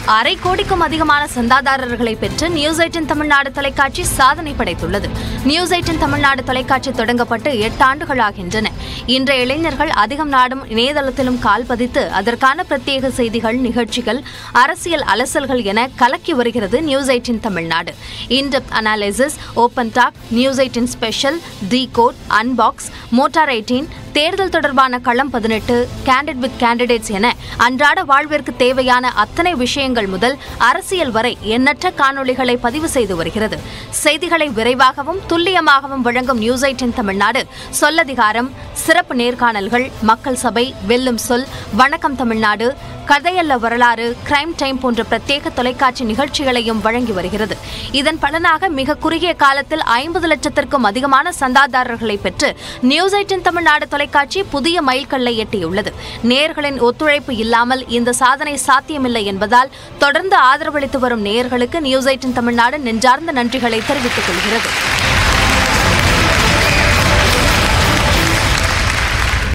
அரை கோடிக்கும் அதிகமான சந்தாதாரர்களை பெற்று நியூஸ் எயிட்டின் தமிழ்நாடு தொலைக்காட்சி சாதனை படைத்துள்ளது நியூஸ் எயிட்டின் தமிழ்நாடு தொலைக்காட்சி தொடங்கப்பட்டு எட்டு ஆண்டுகள் ஆகின்றன இன்றைய இளைஞர்கள் அதிகம் நாடும் இணையதளத்திலும் கால் பதித்து அதற்கான பிரத்யேக செய்திகள் நிகழ்ச்சிகள் அரசியல் அலசல்கள் என கலக்கி வருகிறது news eighteen Tamil Nadu in depth analysis open talk news eighteen special the code unbox motor eighteen தேர்தல் தொடர்பான களம் பதினெட்டு கேண்டிட் வித் கேண்டிடேட்ஸ் என அன்றாட வாழ்விற்கு தேவையான அத்தனை விஷயங்கள் முதல் அரசியல் வரை எண்ணற்ற காணொளிகளை பதிவு செய்து வருகிறது செய்திகளை விரைவாகவும் துல்லியமாகவும் வழங்கும் நியூஸ் எயிட்டின் தமிழ்நாடு சொல்லதிகாரம் சிறப்பு நேர்காணல்கள் மக்கள் சபை வெல்லும் சொல் வணக்கம் தமிழ்நாடு கதையல்ல வரலாறு கிரைம் டைம் போன்ற பிரத்யேக தொலைக்காட்சி நிகழ்ச்சிகளையும் வழங்கி வருகிறது இதன் பலனாக மிக குறுகிய காலத்தில் ஐம்பது லட்சத்திற்கும் அதிகமான சந்தாதாரர்களை பெற்று நியூஸ் எயிட்டின் தமிழ்நாடு தொலைக்காட்சி புதிய மைல்கல்லை எட்டியுள்ளது நேயர்களின் ஒத்துழைப்பு இல்லாமல் இந்த சாதனை சாத்தியமில்லை என்பதால் தொடர்ந்து ஆதரவளித்து வரும் நேயர்களுக்கு நியூஸ் எயிட்டின் தமிழ்நாடு நெஞ்சார்ந்த நன்றிகளை தெரிவித்துக் கொள்கிறது